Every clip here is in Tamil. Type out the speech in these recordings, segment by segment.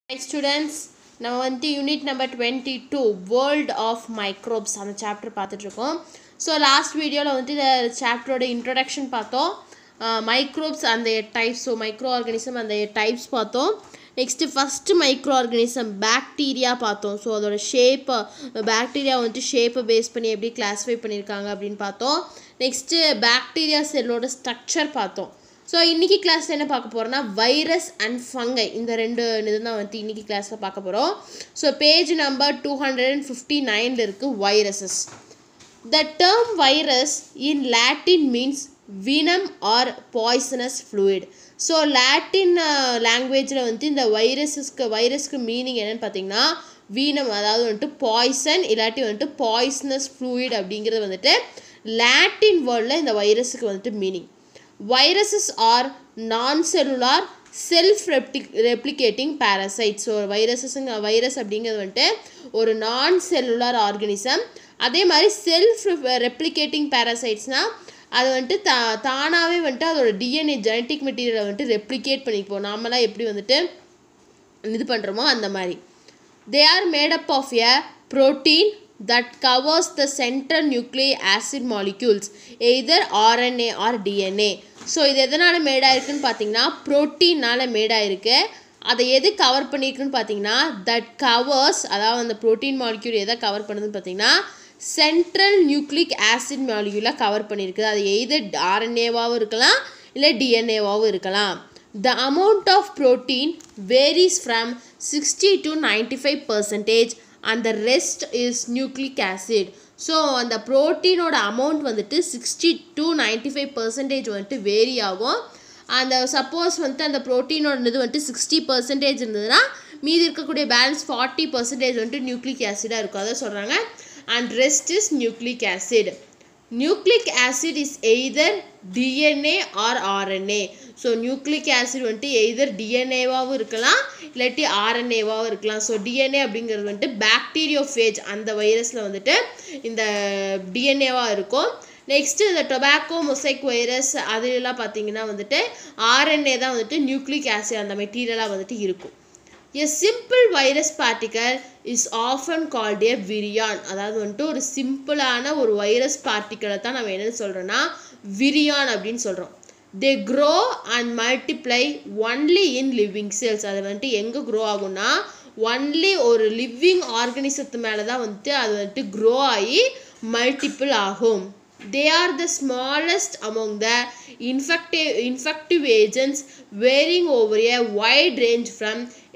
Hi students நம்ம வந்துட்டு unit number twenty two world of microbes அந்த சாப்டர் பார்த்துட்ருக்கோம் ஸோ லாஸ்ட் வீடியோவில் வந்துட்டு இந்த சாப்டரோட இன்ட்ரொடக்ஷன் பார்த்தோம் மைக்ரோப்ஸ் அந்த டைப்ஸ் ஸோ மைக்ரோ ஆர்கானிசம் அந்த டைப்ஸ் பார்த்தோம் next first micro organism bacteria பார்த்தோம் ஸோ அதோட ஷேப்பை பாக்டீரியா வந்துட்டு ஷேப்பை பேஸ் பண்ணி எப்படி கிளாஸிஃபை பண்ணியிருக்காங்க அப்படின்னு பார்த்தோம் நெக்ஸ்ட்டு பாக்டீரியா செல்லோட ஸ்ட்ரக்சர் பார்த்தோம் ஸோ இன்றைக்கி கிளாஸில் என்ன பார்க்க போகிறோம்னா வைரஸ் அண்ட் ஃபங்கை இந்த ரெண்டு இது தான் வந்து இன்றைக்கி கிளாஸில் பார்க்க போகிறோம் so page number two hundred and fifty நைனில் இருக்குது viruses the term virus in Latin means venom or poisonous fluid so Latin லாங்குவேஜில் வந்துட்டு இந்த வைரஸஸ்க்கு வைரஸ்க்கு மீனிங் என்னென்னு பார்த்தீங்கன்னா வீனம் அதாவது வந்துட்டு பாய்சன் இல்லாட்டி வந்துட்டு பாய்சனஸ் ஃப்ளூயிட் அப்படிங்கிறது வந்துட்டு லாட்டின் வேர்டில் இந்த வைரஸுக்கு வந்துட்டு meaning viruses are non cellular self repli replicating parasite so வைரஸஸுங்க வைரஸ் அப்படிங்கிறது வந்துட்டு ஒரு நான் செல்லுலார் ஆர்கனிசம் அதே மாதிரி செல்ஃப் ரெப்ளிகேட்டிங் பேரசைட்ஸ்னால் அது வந்துட்டு தா தானாகவே வந்துட்டு அதோட டிஎன்ஏ ஜெனட்டிக் மெட்டீரியலை வந்துட்டு ரெப்ளிகேட் பண்ணிப்போம் நாமெல்லாம் எப்படி வந்துட்டு இது பண்ணுறோமோ அந்த மாதிரி they are made up of a protein that covers the central nucleic acid molecules either RNA or DNA so இது எதனால் மேடாயிருக்குன்னு பார்த்தீங்கன்னா ப்ரோட்டீனால் மேடாயிருக்கு அதை எது கவர் பண்ணியிருக்குன்னு பார்த்தீங்கன்னா தட் கவர்ஸ் அதாவது அந்த ப்ரோட்டீன் மாலிக்யூல் எதை கவர் பண்ணுதுன்னு பார்த்தீங்கன்னா சென்ட்ரல் நியூக்ளிக் ஆசிட் மாலிக்யூலை கவர் பண்ணியிருக்குது அது எய்தர் ஆர்என்ஏவாகவும் இருக்கலாம் இல்லை டிஎன்ஏவாகவும் இருக்கலாம் the amount of protein varies from sixty to ninety five percentage and the rest is nucleic acid so அந்த ப்ரோட்டீனோட அமௌண்ட் வந்துட்டு sixty to ninety five percentage வந்துட்டு வேரி ஆகும் அந்த சப்போஸ் வந்துட்டு அந்த ப்ரோட்டீனோட இது வந்துட்டு சிக்ஸ்டி பர்சன்டேஜ் இருந்ததுன்னா மீதி இருக்கக்கூடிய பேலன்ஸ் ஃபார்ட்டி பர்சன்டேஜ் வந்துட்டு நியூக்ளிக் ஆசிடாக இருக்கும் அதை சொல்கிறாங்க and rest is nucleic acid nucleic acid is either DNA or RNA so nucleic acid வந்துட்டு எய்தர் டிஎன்ஏவாகவும் இருக்கலாம் இல்லாட்டி ஆர்என்ஏவாகவும் இருக்கலாம் ஸோ டிஎன்ஏ அப்படிங்கிறது வந்துட்டு பாக்டீரியோஃபேஜ் அந்த வைரஸில் வந்துட்டு இந்த டிஎன்ஏவாக இருக்கும் நெக்ஸ்ட்டு இந்த டொபாக்கோ மொசைக் வைரஸ் அதுலலாம் பார்த்தீங்கன்னா வந்துட்டு ஆர்என்ஏ தான் வந்துட்டு நியூக்ளிக் ஆசிட் அந்த மெட்டீரியலாக வந்துட்டு இருக்கும் a simple virus particle is often called a virion அதாவது வந்துட்டு ஒரு சிம்பிளான ஒரு வைரஸ் பார்ட்டிக்கலை தான் நம்ம என்னென்னு சொல்கிறோன்னா விரியான் அப்படின்னு சொல்கிறோம் they grow and multiply only in living cells அது வந்துட்டு எங்கே க்ரோ ஆகும்னா ஒன்லி ஒரு லிவிங் ஆர்கனிசத்து மேலே தான் வந்துட்டு அது வந்துட்டு க்ரோ ஆகி மல்டிபிள் ஆகும் they are the smallest among the infective, infective agents varying over a wide range from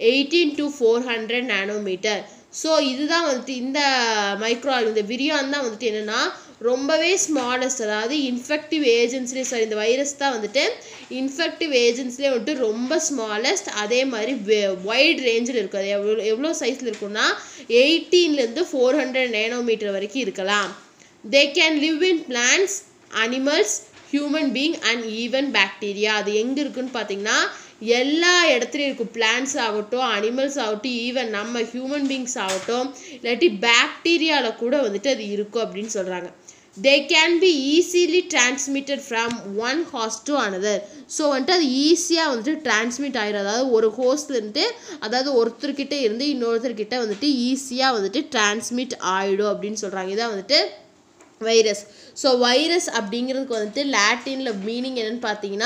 18 to 400 nanometer so இதுதான் வந்துட்டு இந்த மைக்ரோ இந்த விரியான் தான் வந்துட்டு என்னென்னா ரொம்பவே ஸ்மாலஸ்ட் அதாவது இன்ஃபெக்டிவ் ஏஜென்ட்ஸ்லேயே சாரி இந்த வைரஸ் தான் வந்துட்டு இன்ஃபெக்டிவ் ஏஜென்ட்ஸ்லேயே வந்துட்டு ரொம்ப ஸ்மாலஸ்ட் அதே மாதிரி வைட் ரேஞ்சில் இருக்கும் அது எவ்வளோ எவ்வளோ சைஸில் இருக்குன்னா எயிட்டீன்லேருந்து ஃபோர் ஹண்ட்ரட் நேனோமீட்டர் வரைக்கும் இருக்கலாம் they can live in plants animals human being and even bacteria அது எங்கே இருக்குன்னு பார்த்தீங்கன்னா எல்லா இடத்துலையும் இருக்கும் பிளான்ஸ் ஆகட்டும் அனிமல்ஸ் ஆகட்டும் ஈவன் நம்ம ஹியூமன் பீங்ஸ் ஆகட்டும் இல்லாட்டி பாக்டீரியாவில் கூட வந்துட்டு அது இருக்கும் அப்படின்னு சொல்கிறாங்க they can be easily transmitted from one host to another so வந்துட்டு அது ஈஸியாக வந்துட்டு டிரான்ஸ்மிட் ஆகிடும் அதாவது ஒரு ஹோஸ்ட்லேருந்து அதாவது ஒருத்தர்கிட்ட இருந்து இன்னொருத்தர்கிட்ட வந்துட்டு ஈஸியாக வந்துட்டு டிரான்ஸ்மிட் ஆகிடும் அப்படின்னு சொல்கிறாங்க இதான் வந்துட்டு வைரஸ் ஸோ வைரஸ் அப்படிங்கிறதுக்கு வந்துட்டு லாட்டினில் மீனிங் என்னென்னு பார்த்தீங்கன்னா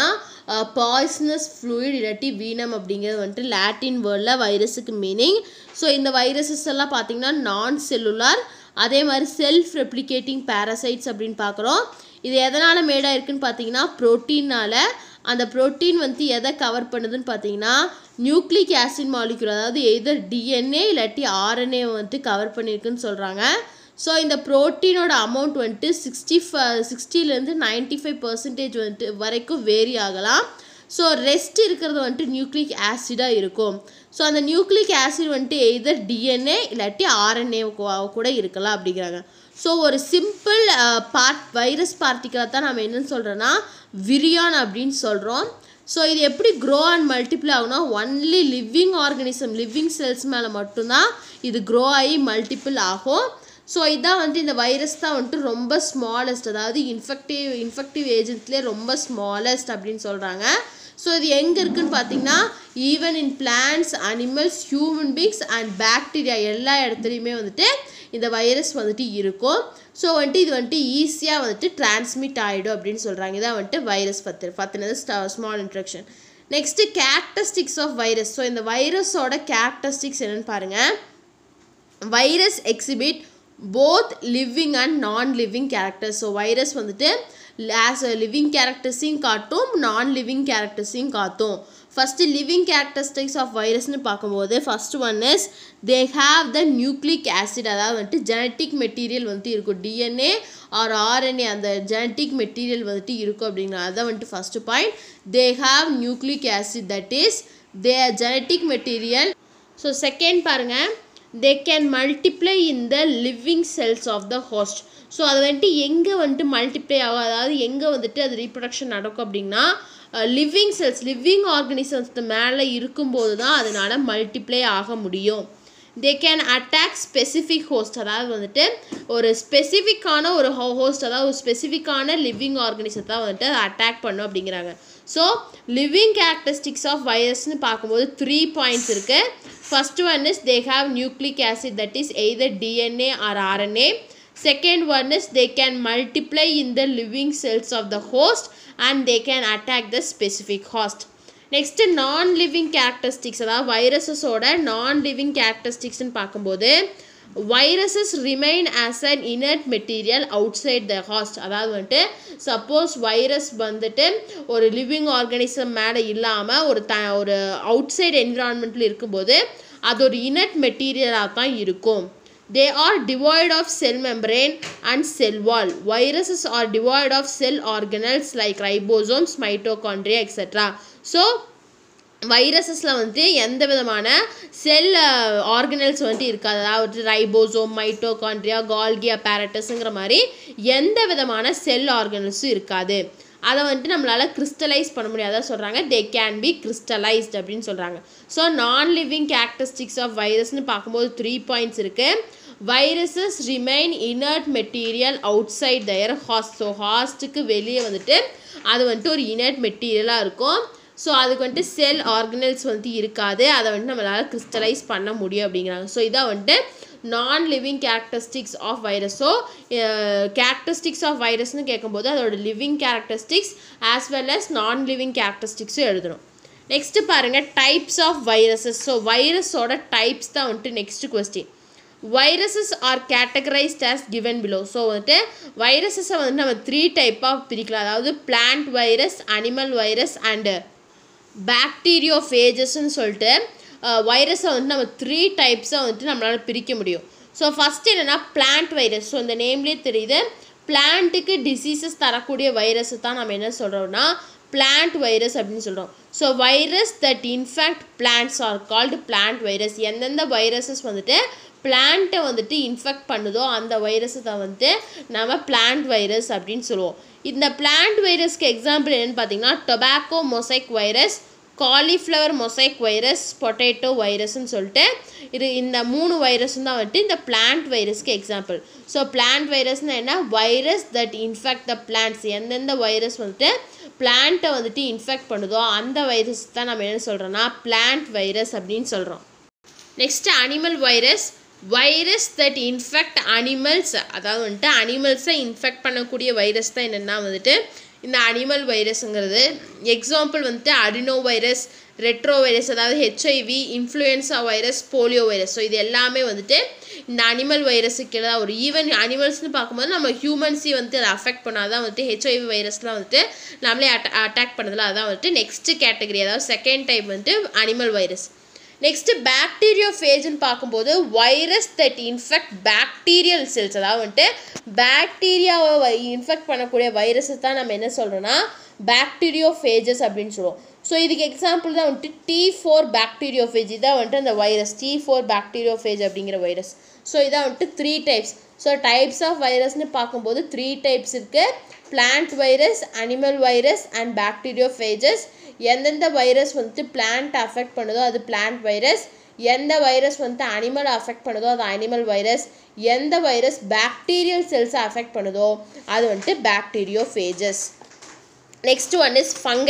பாய்சனஸ் ஃப்ளூயிட் இல்லாட்டி வீனம் அப்படிங்கிறது வந்துட்டு லாட்டின் வேர்டில் வைரஸுக்கு மீனிங் ஸோ இந்த வைரஸஸ் எல்லாம் பார்த்தீங்கன்னா நான் செல்லுலார் அதே மாதிரி செல்ஃப் ரெப்ளிகேட்டிங் பேரசைட்ஸ் அப்படின்னு பார்க்குறோம் இது எதனால் மேடாக இருக்குன்னு பார்த்தீங்கன்னா ப்ரோட்டீனால் அந்த ப்ரோட்டீன் வந்து எதை கவர் பண்ணுதுன்னு பார்த்தீங்கன்னா நியூக்ளிக் ஆசிட் மாலிகுல் அதாவது எதர் டிஎன்ஏ இல்லாட்டி ஆர்என்ஏ வந்துட்டு கவர் பண்ணியிருக்குன்னு சொல்கிறாங்க ஸோ இந்த ப்ரோட்டீனோட அமௌண்ட் வந்துட்டு சிக்ஸ்டி ஃப சிக்ஸ்டிலேருந்து நைன்ட்டி ஃபைவ் பர்சன்டேஜ் வந்துட்டு வரைக்கும் வேரி ஆகலாம் ஸோ ரெஸ்ட் இருக்கிறது வந்துட்டு நியூக்ளிக் ஆசிடாக இருக்கும் ஸோ அந்த நியூக்ளிக் ஆசிட் வந்துட்டு எய்தர் டிஎன்ஏ இல்லாட்டி ஆர்என்ஏ கூட இருக்கலாம் அப்படிங்கிறாங்க ஸோ ஒரு சிம்பிள் பார்ட் வைரஸ் பார்ட்டிக்கலை தான் நம்ம என்னென்னு சொல்கிறோன்னா விரியான் அப்படின்னு சொல்கிறோம் ஸோ இது எப்படி க்ரோ அண்ட் மல்டிப்ளை ஆகுனா only living organism living cells மேலே மட்டும்தான் இது க்ரோ ஆகி மல்டிபிள் ஆகும் ஸோ இதான் வந்துட்டு இந்த வைரஸ் தான் வந்துட்டு ரொம்ப ஸ்மாலஸ்ட் அதாவது இன்ஃபெக்டிவ் இன்ஃபெக்டிவ் ஏஜென்ட்லேயே ரொம்ப ஸ்மாலஸ்ட் அப்படின்னு சொல்கிறாங்க ஸோ இது எங்கே இருக்குன்னு பார்த்தீங்கன்னா even in plants animals human beings and bacteria எல்லா இடத்துலையுமே வந்துட்டு இந்த வைரஸ் வந்துட்டு இருக்கும் ஸோ வந்துட்டு இது வந்துட்டு ஈஸியாக வந்துட்டு டிரான்ஸ்மிட் ஆகிடும் அப்படின்னு சொல்கிறாங்க இதான் வந்துட்டு வைரஸ் பத்து பற்றினது small introduction next characteristics of virus so இந்த வைரஸோட கேரக்டரிஸ்டிக்ஸ் என்னென்னு பாருங்கள் virus exhibit both living and non living characters so virus வந்துட்டு ஆஸ் அ லிவிங் கேரக்டர்ஸையும் காட்டும் நான் லிவிங் கேரக்டர்ஸையும் காட்டும் ஃபஸ்ட்டு லிவிங் கேரக்டரிஸ்டிக்ஸ் ஆஃப் வைரஸ்னு பார்க்கும்போது first one is they have the nucleic acid அதாவது வந்துட்டு ஜெனட்டிக் மெட்டீரியல் வந்துட்டு இருக்கும் டிஎன்ஏ ஆர் ஆர்என்ஏ அந்த ஜெனட்டிக் மெட்டீரியல் வந்துட்டு இருக்கும் அப்படிங்கிற அதான் வந்துட்டு first point they have nucleic acid that is they genetic material so second பாருங்கள் they can multiply in the living cells of the host so அது வந்துட்டு எங்கே வந்துட்டு மல்டிப்ளை ஆகும் அதாவது எங்கே வந்துட்டு அது ரீப்ரொடக்ஷன் நடக்கும் அப்படின்னா லிவிங் செல்ஸ் லிவிங் ஆர்கனிசம்ஸ் மேலே இருக்கும்போது தான் அதனால் மல்டிப்ளை ஆக முடியும் they can attack specific host அதாவது வந்துட்டு ஒரு ஸ்பெசிஃபிக்கான ஒரு ஹோஸ்ட் அதாவது ஒரு ஸ்பெசிஃபிக்கான லிவிங் ஆர்கனிசத்தை தான் வந்துட்டு அதை அட்டாக் பண்ணும் அப்படிங்கிறாங்க ஸோ லிவிங் கேரக்டரிஸ்டிக்ஸ் ஆஃப் வைரஸ்னு பார்க்கும்போது த்ரீ பாயிண்ட்ஸ் இருக்குது first one is they have nucleic acid that is either DNA or RNA second one is they can multiply in the living cells of the host and they can attack the specific host next non living characteristics அதாவது வைரஸஸோட நான் லிவிங் கேரக்டரிஸ்டிக்ஸ்னு பார்க்கும்போது viruses remain as an inert material outside the host அதாவது வந்துட்டு சப்போஸ் வைரஸ் வந்துட்டு ஒரு லிவிங் ஆர்கானிசம் மேலே இல்லாமல் ஒரு த ஒரு அவுட் சைட் என்விரான்மெண்ட்டில் இருக்கும்போது அது ஒரு இனர்ட் மெட்டீரியலாக தான் இருக்கும் they are devoid of cell membrane and cell wall viruses are devoid of cell organelles like ribosomes mitochondria etc so வைரஸஸில் வந்துட்டு எந்த விதமான செல் ஆர்கனல்ஸ் வந்துட்டு இருக்காது அதாவது ரைபோசோம் மைட்டோகாண்ட்ரியா கால்கி அப்பேரட்டஸுங்கிற மாதிரி எந்த விதமான செல் ஆர்கனல்ஸும் இருக்காது அதை வந்துட்டு நம்மளால் கிறிஸ்டலைஸ் பண்ண முடியாத சொல்கிறாங்க தே கேன் பி கிறிஸ்டலைஸ்ட் அப்படின்னு சொல்கிறாங்க ஸோ நான் லிவிங் கேரக்டரிஸ்டிக்ஸ் ஆஃப் வைரஸ்னு பார்க்கும்போது த்ரீ பாயிண்ட்ஸ் இருக்குது viruses remain inert material outside their host so ஹாஸ்ட்டுக்கு வெளியே வந்துட்டு அது வந்துட்டு ஒரு இனர்ட் மெட்டீரியலாக இருக்கும் ஸோ அதுக்கு வந்துட்டு செல் ஆர்கனல்ஸ் வந்துட்டு இருக்காது அதை வந்துட்டு நம்மளால் கிறிஸ்டலைஸ் பண்ண முடியும் அப்படிங்கிறாங்க ஸோ இதான் வந்துட்டு non living characteristics of virus so characteristics of வைரஸ்னு கேட்கும்போது அதோட living characteristics as well as non living கேரக்டரிஸ்டிக்ஸும் எழுதணும் நெக்ஸ்ட்டு பாருங்கள் டைப்ஸ் ஆஃப் வைரஸஸ் ஸோ வைரஸோட டைப்ஸ் தான் வந்துட்டு next question viruses are categorized as given below so வந்துட்டு வைரஸஸை வந்து நம்ம த்ரீ டைப்பாக பிரிக்கலாம் அதாவது plant virus animal virus and பாக்டீரியோஃபேஜஸ்ன்னு சொல்லிட்டு வைரஸை வந்து நம்ம த்ரீ டைப்ஸாக வந்துட்டு நம்மளால் பிரிக்க முடியும் ஸோ ஃபஸ்ட் என்னென்னா பிளான்ட் வைரஸ் ஸோ இந்த நேம்லேயே தெரியுது பிளான்ட்டுக்கு டிசீசஸ் தரக்கூடிய வைரஸை தான் நம்ம என்ன சொல்கிறோம்னா பிளான்ட் வைரஸ் அப்படின்னு சொல்கிறோம் so virus that infect plants are called plant virus எந்தெந்த வைரஸஸ் வந்துட்டு பிளான்ட்டை வந்துட்டு இன்ஃபெக்ட் பண்ணுதோ அந்த வைரஸை தான் வந்துட்டு நம்ம பிளான்ட் வைரஸ் அப்படின்னு சொல்லுவோம் இந்த பிளான்ட் வைரஸ்க்கு எக்ஸாம்பிள் என்னென்னு பார்த்தீங்கன்னா tobacco mosaic virus cauliflower mosaic virus potato வைரஸ்ன்னு சொல்லிட்டு இது இந்த மூணு வைரஸும் தான் வந்துட்டு இந்த பிளான்ட் வைரஸ்க்கு எக்ஸாம்பிள் ஸோ பிளான்ட் வைரஸ்னால் என்ன virus that infect the plants எந்தெந்த வைரஸ் வந்துட்டு பிளான்ட்டை வந்துட்டு இன்ஃபெக்ட் பண்ணுதோ அந்த வைரஸ் தான் நம்ம என்ன சொல்கிறோன்னா பிளான்ட் வைரஸ் அப்படின்னு சொல்கிறோம் next animal virus virus that infect animals அதாவது வந்துட்டு அனிமல்ஸை இன்ஃபெக்ட் பண்ணக்கூடிய வைரஸ் தான் என்னென்னா வந்துட்டு இந்த அனிமல் வைரஸுங்கிறது எக்ஸாம்பிள் வந்துட்டு அடினோ வைரஸ் ரெட்ரோ வைரஸ் அதாவது HIV influenza virus polio virus so இது எல்லாமே வந்துட்டு இந்த அனிமல் வைரஸுக்கு தான் ஒரு ஈவன் அனிமல்ஸ்னு பார்க்கும்போது நம்ம ஹியூமன்ஸையும் வந்துட்டு அதை அஃபெக்ட் பண்ணாதான் வந்துட்டு ஹெச்ஐவி வைரஸ்லாம் வந்துட்டு நம்மளே அட்ட அட்டாக் பண்ணதில் அதான் வந்துட்டு நெக்ஸ்ட் கேட்டகரி அதாவது செகண்ட் டைப் வந்துட்டு அனிமல் வைரஸ் நெக்ஸ்ட்டு பாக்டீரியோஃபேஜ்னு பார்க்கும்போது virus that infect bacterial cells அதாவது வந்துட்டு பாக்டீரியாவை இன்ஃபெக்ட் பண்ணக்கூடிய வைரஸை தான் நம்ம என்ன சொல்கிறோன்னா பாக்டீரியோஃபேஜஸ் அப்படின்னு சொல்லுவோம் ஸோ இதுக்கு எக்ஸாம்பிள் தான் வந்துட்டு டி ஃபோர் பாக்டீரியோஃபேஜ் இதான் வந்துட்டு அந்த வைரஸ் டி ஃபோர் பாக்டீரியோஃபேஜ் அப்படிங்கிற வைரஸ் ஸோ இதான் வந்துட்டு three types so types of வைரஸ்னு பார்க்கும்போது த்ரீ டைப்ஸ் இருக்குது plant virus animal virus and bacteriophages எந்தெந்த வைரஸ் வந்துட்டு பிளான்ட் அஃபெக்ட் பண்ணுதோ அது பிளான்ட் வைரஸ் எந்த வைரஸ் வந்துட்டு அனிமல் அஃபெக்ட் பண்ணுதோ அது அனிமல் வைரஸ் எந்த வைரஸ் பாக்டீரியல் செல்ஸை அஃபெக்ட் பண்ணுதோ அது வந்துட்டு bacteriophages next one is fungi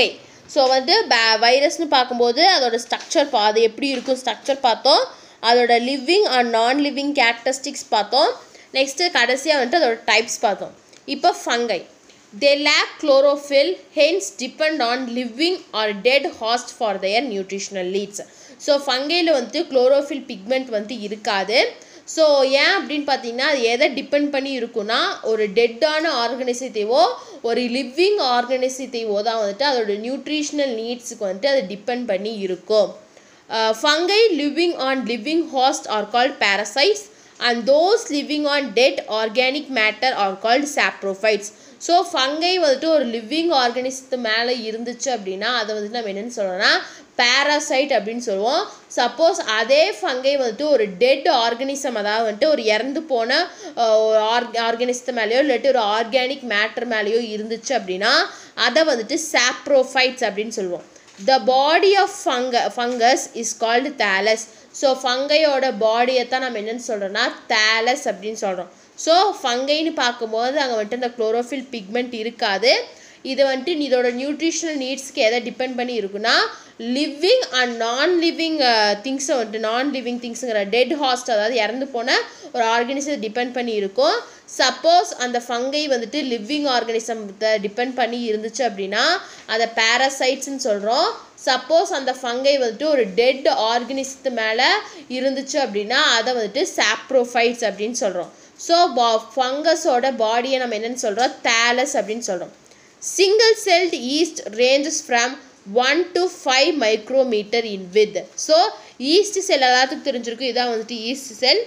so வந்து வைரஸ்னு பார்க்கும்போது அதோட ஸ்ட்ரக்சர் பா அது எப்படி இருக்கும் ஸ்ட்ரக்சர் பார்த்தோம் அதோட living and non living characteristics பார்த்தோம் நெக்ஸ்ட்டு கடைசியாக வந்துட்டு அதோட டைப்ஸ் பார்த்தோம் இப்போ fungi they lack chlorophyll hence depend on living or dead host for their nutritional needs so ஃபங்கையில் வந்து குளோரோஃபில் பிக்மெண்ட் வந்து இருக்காது ஸோ ஏன் அப்படின்னு பார்த்தீங்கன்னா அது எதை டிபெண்ட் பண்ணி இருக்குன்னா ஒரு டெட்டான ஆர்கனைசத்தைவோ ஒரு லிவிங் ஆர்கனைசத்தைவோ தான் வந்துட்டு அதோட நியூட்ரிஷனல் நீட்ஸுக்கு வந்துட்டு அது டிபெண்ட் பண்ணி இருக்கும் fungi living on living host are called parasites and those living on dead organic matter are called saprophytes so fungi வந்துட்டு ஒரு லிவிங் ஆர்கனிசத்து மேலே இருந்துச்சு அப்படின்னா அதை வந்துட்டு நம்ம என்னென்னு சொல்கிறோம்னா பேராசைட் அப்படின்னு சொல்லுவோம் சப்போஸ் அதே ஃபங்கை வந்துட்டு ஒரு டெட் ஆர்கனிசம் அதாவது வந்துட்டு ஒரு இறந்து போன அஹ், ஒரு ஆர்க் ஆர்கனிசத்து மேலேயோ இல்லாட்டி ஒரு ஆர்கானிக் மேட்டர் மேலேயோ இருந்துச்சு அப்படின்னா அதை வந்துட்டு சாப்ரோஃபைட்ஸ் அப்படின்னு சொல்லுவோம் the body of fungus fungus is called thallus so ஃபங்கையோட பாடியை தான் நம்ம என்னென்னு சொல்கிறோன்னா தேலஸ் அப்படின்னு சொல்கிறோம் ஸோ ஃபங்கைன்னு பார்க்கும்போது அங்கே வந்துட்டு அந்த குளோரோஃபில் பிக்மெண்ட் இருக்காது இது வந்துட்டு இதோட நியூட்ரிஷனல் நீட்ஸ்க்கு எதை டிபெண்ட் பண்ணி இருக்குன்னா லிவிங் அண்ட் நான் லிவிங் திங்ஸை வந்துட்டு நான் லிவிங் திங்ஸுங்கிற டெட் ஹாஸ்ட் அதாவது இறந்து போன ஒரு ஆர்கனிசத்தை டிபெண்ட் பண்ணி இருக்கும் சப்போஸ் அந்த ஃபங்கை வந்துட்டு லிவிங் ஆர்கனிசத்தை டிபெண்ட் பண்ணி இருந்துச்சு அப்படின்னா அதை பேரசைட்ஸ்னு சொல்கிறோம் சப்போஸ் அந்த ஃபங்கை வந்துட்டு ஒரு டெட் ஆர்கனிசத்து மேலே இருந்துச்சு அப்படின்னா அதை வந்துட்டு சாப்ரோஃபைட்ஸ் அப்படின்னு சொல்கிறோம் ஸோ பா ஃபங்கஸோட பாடியை நம்ம என்னென்னு சொல்கிறோம் தேலஸ் அப்படின்னு சொல்கிறோம் single celled yeast ranges from one to five micrometer in width so yeast cell எல்லாத்துக்கும் தெரிஞ்சிருக்கும் இதான் வந்துட்டு ஈஸ்ட் செல்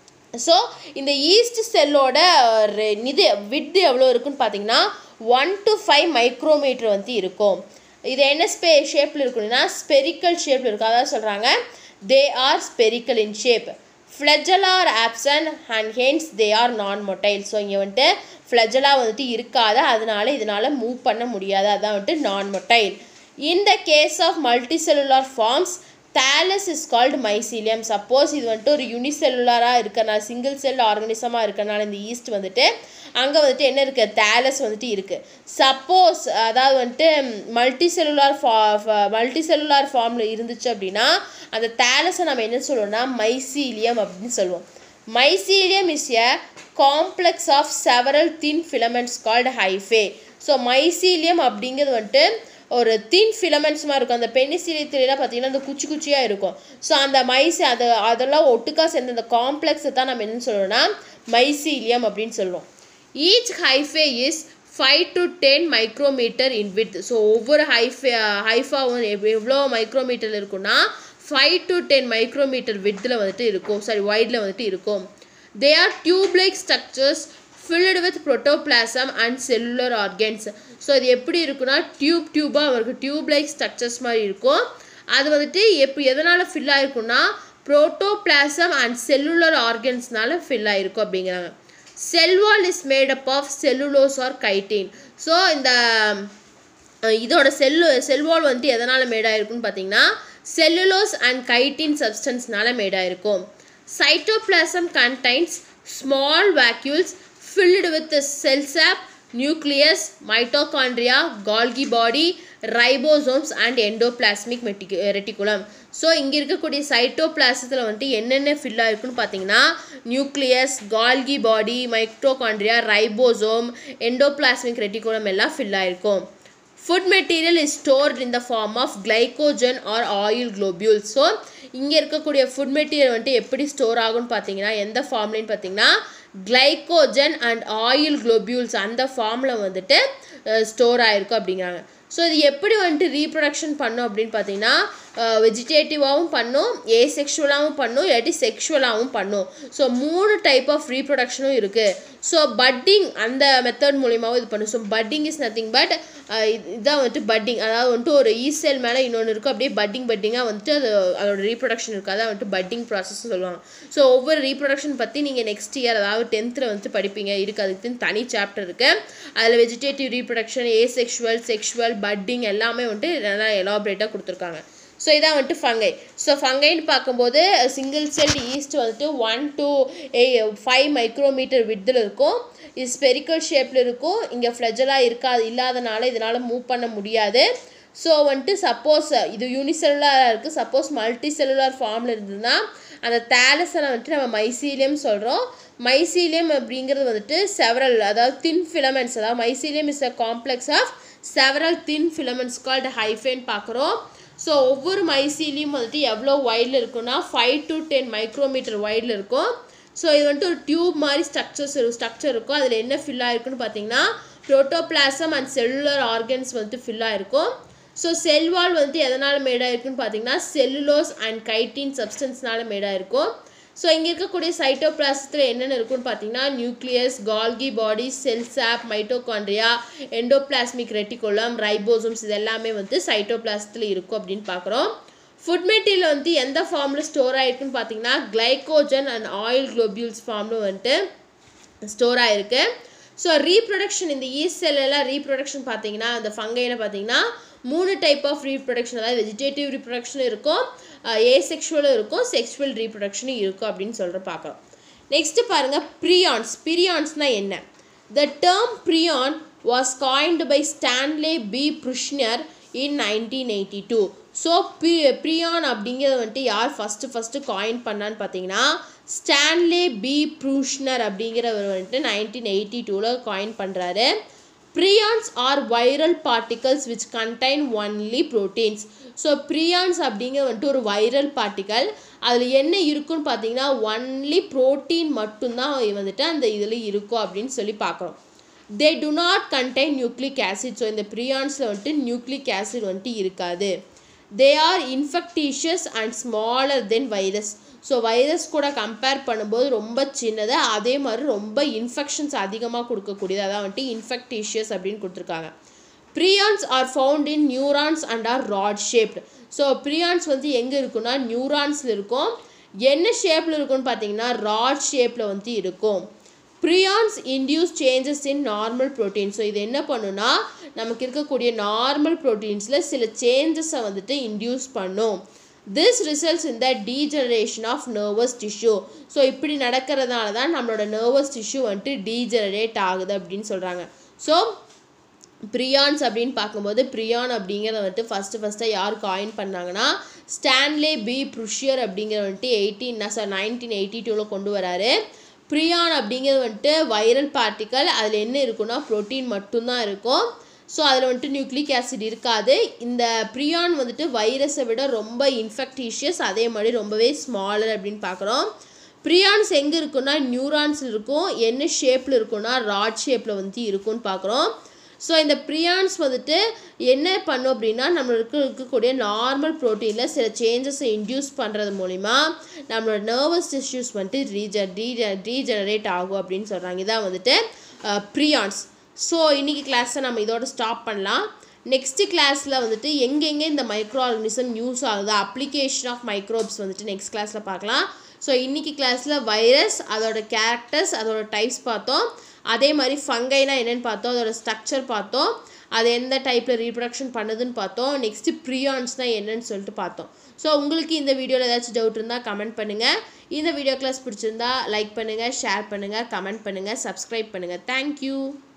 ஸோ இந்த ஈஸ்ட் செல்லோட இது வித்து எவ்வளோ இருக்குன்னு பார்த்தீங்கன்னா ஒன் டு ஃபைவ் மைக்ரோமீட்டர் வந்து இருக்கும் இது என்ன ஸ்பே ஷேப்பில் இருக்குன்னா ஸ்பெரிக்கல் ஷேப்பில் இருக்கும் அதாவது சொல்கிறாங்க they are spherical in shape flagella are absent and hence they are non motile so இங்கே வந்துட்டு ஃப்ளெஜலா வந்துட்டு இருக்காது அதனால இதனால் மூவ் பண்ண முடியாது அதான் வந்துட்டு non motile in the case of multi cellular forms thallus is called mycelium suppose இது வந்துட்டு ஒரு யூனிசெல்லுலாராக இருக்கனால சிங்கிள் செல் ஆர்கனிசமாக இருக்கனால இந்த ஈஸ்ட் வந்துட்டு அங்கே வந்துட்டு என்ன இருக்குது தேலஸ் வந்துட்டு இருக்குது சப்போஸ் அதாவது வந்துட்டு மல்டி செல்லுலார் ஃபா மல்டி செல்லுலார் ஃபார்மில் இருந்துச்சு அப்படின்னா அந்த தேலஸை நம்ம என்ன சொல்லுவோம்னா மைசீலியம் அப்படின்னு சொல்லுவோம் mycelium is a complex of several thin filaments called hyphae so mycelium அப்படிங்கிறது வந்துட்டு ஒரு தின் ஃபிலமெண்ட்ஸ் மாதிரி இருக்கும் அந்த பெனிசிலியத்துலாம் பார்த்தீங்கன்னா அந்த குச்சி குச்சியாக இருக்கும் ஸோ அந்த மைசி அது அதெல்லாம் ஒட்டுக்கா சேர்ந்த அந்த காம்ப்ளெக்ஸை தான் நம்ம என்னன்னு சொல்லுவோம்னா மைசீலியம் அப்படின்னு சொல்லுவோம் each hyphae is five to ten micrometer in width so ஒவ்வொரு ஹைஃபே ஹைஃபாவும் எவ்வளோ மைக்ரோமீட்டர் இருக்குன்னா ஃபைவ் டு டென் மைக்ரோமீட்டர் வித்தில் வந்துட்டு இருக்கும் சாரி வைடில் வந்துட்டு இருக்கும் they are tube like structures filled with protoplasm and cellular organs so இது எப்படி இருக்குன்னா டியூப் டியூபாக அவருக்கு டியூப் லைக் ஸ்ட்ரக்சர்ஸ் மாதிரி இருக்கும் அது வந்துட்டு எப்படி எதனால் ஃபில் ஆயிருக்குன்னா ப்ரோட்டோபிளாசம் அண்ட் செல்லுலர் ஆர்கன்ஸ்னால ஃபில் ஆயிருக்கும் அப்படிங்கிறாங்க cell wall is made up of cellulose or chitin so இந்த அஹ் இதோட செல்லு செல்வால் வந்துட்டு எதனால் மேடாயிருக்குன்னு பார்த்தீங்கன்னா செல்லுலோஸ் அண்ட் கைட்டின் சப்ஸ்டன்ஸ்னால மேடாயிருக்கும் cytoplasm contains small vacuoles filled with cell sap nucleus mitochondria Golgi body ribosomes and endoplasmic மெட்டிகு ரெட்டிகுலம் ஸோ இங்கே இருக்கக்கூடிய சைட்டோபிளாசத்தில் வந்துட்டு என்னென்ன ஃபில் ஆயிருக்குன்னு பார்த்தீங்கன்னா nucleus Golgi body mitochondria ribosome endoplasmic reticulum எல்லாம் ஃபில் ஆயிருக்கும் food material is stored in the form of glycogen or oil globule so இங்கே இருக்கக்கூடிய ஃபுட் மெட்டீரியல் வந்துட்டு எப்படி ஸ்டோர் ஆகும்னு பார்த்தீங்கன்னா எந்த ஃபார்ம்லேன்னு பார்த்தீங்கன்னா கிளைகோஜன் அண்ட் ஆயில் குளோபியூல்ஸ் அந்த ஃபார்மில் வந்துட்டு ஸ்டோர் ஆகிருக்கும் அப்படிங்கிறாங்க ஸோ இது எப்படி வந்துட்டு ரீப்ரொடக்ஷன் பண்ணும் அப்படின்னு பார்த்தீங்கன்னா வெஜிடேட்டிவாகவும் பண்ணும் ஏ செக்ஷுவலாகவும் பண்ணும் இல்லாட்டி செக்ஷுவலாகவும் பண்ணும் ஸோ மூணு டைப் ஆஃப் ரீப்ரொடக்ஷனும் இருக்குது ஸோ பட்டிங் அந்த மெத்தட் மூலியமாகவும் இது பண்ணும் so budding is nothing but இதான் வந்துட்டு பட்டிங் அதாவது வந்துட்டு ஒரு ஈசெல் மேலே இன்னொன்று இருக்கும் அப்படியே பட்டிங் பட்டிங்காக வந்துட்டு அது அதோட ரீப்ரொடக்ஷன் இருக்குது அதான் வந்துட்டு பட்டிங் ப்ராசஸ் சொல்லுவாங்க ஸோ ஒவ்வொரு ரீப்ரொடக்ஷன் பற்றி நீங்கள் நெக்ஸ்ட் இயர் அதாவது டென்த்தில் வந்துட்டு படிப்பீங்க இருக்குது அதுக்குன்னு தனி சாப்டர் இருக்குது அதில் vegetative reproduction asexual sexual budding எல்லாமே வந்துட்டு நல்லா எலாபரேட்டாக கொடுத்துருக்காங்க ஸோ இதான் வந்துட்டு ஃபங்கை ஸோ ஃபங்கைன்னு பார்க்கும்போது சிங்கிள் செல் ஈஸ்ட் வந்துட்டு one to uh five micrometer வித்தில் இருக்கும் இது ஸ்பெரிக்கல் ஷேப்பில் இருக்கும் இங்கே ஃப்ளெஜலாக இருக்காது இல்லாதனால இதனால் மூவ் பண்ண முடியாது ஸோ வந்துட்டு சப்போஸ் இது யூனிசெல்லுலாராக இருக்குது சப்போஸ் மல்டி செல்லுலார் ஃபார்மில் இருந்ததுன்னா அந்த தேலஸை வந்துட்டு நம்ம மைசீலியம் சொல்கிறோம் மைசீலியம் அப்படிங்கிறது வந்துட்டு செவரல் அதாவது தின் ஃபிலமெண்ட்ஸ் அதாவது mycelium is a complex of several thin filaments called ஹைஃபேன் பார்க்குறோம் ஸோ ஒவ்வொரு மைசீலியும் வந்துட்டு எவ்வளோ வைடில் இருக்குன்னா ஃபைவ் டு டென் மைக்ரோமீட்டர் வைடில் இருக்கும் ஸோ இது வந்துட்டு ஒரு டியூப் மாதிரி ஸ்ட்ரக்சர்ஸ் ஸ்ட்ரக்சர் இருக்கும் அதில் என்ன ஃபில் ஆயிருக்குன்னு பார்த்தீங்கன்னா ப்ரோட்டோபிளாசம் அண்ட் செல்லுலர் ஆர்கன்ஸ் வந்துட்டு ஃபில் ஆயிருக்கும் ஸோ செல் வால் வந்துட்டு எதனால் மேடாக இருக்குன்னு பார்த்தீங்கன்னா செல்லுலோஸ் அண்ட் கைட்டின் சப்ஸ்டன்ஸ்னால மேடாக இருக்கும் ஸோ இங்கே இருக்கக்கூடிய சைட்டோபிளாசத்தில் என்னென்ன இருக்குன்னு பார்த்தீங்கன்னா நியூக்ளியஸ் கால்கி பாடி செல் சாப் மைட்டோகாண்ட்ரியா எண்டோபிளாஸ்மிக் ரெட்டிகுலம் ரைபோசோம்ஸ் இது எல்லாமே வந்து சைட்டோபிளாசத்தில் இருக்கும் அப்படின்னு பார்க்குறோம் ஃபுட் மெட்டீரியல் வந்து எந்த ஃபார்மில் ஸ்டோர் ஆகிருக்குன்னு பார்த்தீங்கன்னா கிளைகோஜன் அண்ட் ஆயில் குளோபியூல்ஸ் ஃபார்மில் வந்துட்டு ஸ்டோர் ஆகிருக்கு ஸோ ரீப்ரொடக்ஷன் இந்த ஈஸ்ட் செல்லெல்லாம் ரீப்ரொடக்ஷன் பார்த்தீங்கன்னா அந்த ஃபங்கையில் பார்த்தீங்கன்னா மூணு டைப் ஆஃப் ரீப்ரொடக்ஷன் அதாவது வெஜிடேட்டிவ் ரீப்ரொடக்ஷனும் இருக்கும் ஏசெக்ஷுவலும் இருக்கும் செக்ஷுவல் ரீப்ரொடக்ஷனும் இருக்கும் அப்படின்னு சொல்கிற பார்க்குறோம் நெக்ஸ்ட்டு பாருங்கள் ப்ரியான்ஸ் பிரியான்ஸ்னால் என்ன the term prion was coined by Stanley B Prusiner in nineteen eighty two so ப்ரி ப்ரியான் அப்படிங்கிறத வந்துட்டு யார் ஃபஸ்ட்டு ஃபஸ்ட்டு காயின் பண்ணான்னு பார்த்தீங்கன்னா ஸ்டான்லே பி ப்ரூஷ்னர் அப்படிங்கிறவர் வந்துட்டு நைன்டீன் எயிட்டி டூவில் காயின் பண்ணுறாரு prions are viral particles which contain only proteins so prions அப்படிங்கிற வந்துட்டு ஒரு வைரல் பார்ட்டிக்கல் அதில் என்ன இருக்குன்னு பார்த்தீங்கன்னா ஒன்லி ப்ரோட்டீன் மட்டும்தான் வந்துட்டு அந்த இதில் இருக்கும் அப்படின்னு சொல்லி பார்க்குறோம் they do not contain nucleic acid so இந்த ப்ரியான்ஸில் வந்துட்டு நியூக்ளிக் ஆசிட் வந்துட்டு இருக்காது they are infectious and smaller than virus so virus கூட கம்பேர் பண்ணும்போது ரொம்ப சின்னது அதே மாதிரி ரொம்ப இன்ஃபெக்ஷன்ஸ் அதிகமாக கொடுக்கக்கூடியது அதான் வந்துட்டு இன்ஃபெக்டிஷியஸ் அப்படின்னு கொடுத்துருக்காங்க prions are found in neurons and are rod shaped so prions வந்து எங்கே இருக்குன்னா நியூரான்ஸில் இருக்கும் என்ன ஷேப்பில் இருக்கும்னு பார்த்தீங்கன்னா ராட் ஷேப்பில் வந்து இருக்கும் prions induce changes in normal protein so இது என்ன பண்ணுன்னா நமக்கு இருக்கக்கூடிய நார்மல் ப்ரோட்டீன்ஸில் சில சேஞ்சஸை வந்துட்டு இன்டியூஸ் பண்ணும் this results in the degeneration of nervous tissue so இப்படி நடக்கிறதுனால தான் நம்மளோட நர்வஸ் டிஷ்யூ வந்துட்டு டீஜெனரேட் ஆகுது அப்படின்னு சொல்கிறாங்க ஸோ ப்ரியான்ஸ் அப்படின்னு பார்க்கும்போது ப்ரியான் அப்படிங்கிறத வந்துட்டு ஃபஸ்ட்டு ஃபஸ்ட்டாக யார் காயின் பண்ணாங்கன்னா ஸ்டான்லே பி ப்ருஷியர் அப்படிங்கிற வந்துட்டு எயிட்டீன் சார் நைன்டீன் எயிட்டி டூவில் கொண்டு வராரு ப்ரியான் அப்படிங்கிறது வந்துட்டு வைரல் பார்ட்டிக்கல் அதில் என்ன இருக்குன்னா ப்ரோட்டீன் மட்டும்தான் இருக்கும் ஸோ அதில் வந்துட்டு நியூக்ளிக் ஆசிட் இருக்காது இந்த ப்ரியான் வந்துட்டு வைரஸை விட ரொம்ப இன்ஃபெக்டிஷியஸ் அதே மாதிரி ரொம்பவே ஸ்மாலர் அப்படின்னு பார்க்குறோம் ப்ரியான்ஸ் எங்கே இருக்குன்னா நியூரான்ஸ் இருக்கும் என்ன ஷேப்பில் இருக்குன்னா ராட் ஷேப்பில் வந்து இருக்கும்னு பார்க்குறோம் ஸோ இந்த ப்ரியான்ஸ் வந்துட்டு என்ன பண்ணும் அப்படின்னா நம்மளுக்கு இருக்கக்கூடிய நார்மல் ப்ரோட்டீனில் சில சேஞ்சஸை இன்டியூஸ் பண்ணுறது மூலிமா நம்மளோட நர்வஸ் டிஷ்யூஸ் வந்துட்டு ரீஜ ரீஜ ரீஜெனரேட் ஆகும் அப்படின்னு சொல்கிறாங்க இதான் வந்துட்டு ப்ரியான்ஸ் ஸோ இன்றைக்கி கிளாஸை நம்ம இதோட ஸ்டாப் பண்ணலாம் நெக்ஸ்ட்டு கிளாஸில் வந்துட்டு எங்கெங்கே இந்த மைக்ரோ ஆர்கனிசம் யூஸ் ஆகுது அப்ளிகேஷன் ஆஃப் மைக்ரோப்ஸ் வந்துட்டு நெக்ஸ்ட் கிளாஸில் பார்க்கலாம் ஸோ இன்றைக்கி கிளாஸில் வைரஸ் அதோட கேரக்டர்ஸ் அதோட டைப்ஸ் பார்த்தோம் அதே மாதிரி ஃபங்கைனா என்னென்னு பார்த்தோம் அதோட ஸ்ட்ரக்சர் பார்த்தோம் அது எந்த டைப்பில் ரீப்ரொடக்ஷன் பண்ணுதுன்னு பார்த்தோம் நெக்ஸ்ட்டு ப்ரியான்ஸ்னால் என்னன்னு சொல்லிட்டு பார்த்தோம் ஸோ உங்களுக்கு இந்த வீடியோவில் ஏதாச்சும் டவுட் இருந்தால் கமெண்ட் பண்ணுங்கள் இந்த வீடியோ கிளாஸ் பிடிச்சிருந்தா லைக் பண்ணுங்கள் ஷேர் பண்ணுங்கள் கமெண்ட் பண்ணுங்கள் சப்ஸ்கிரைப் பண்ணுங்கள் தேங்க்யூ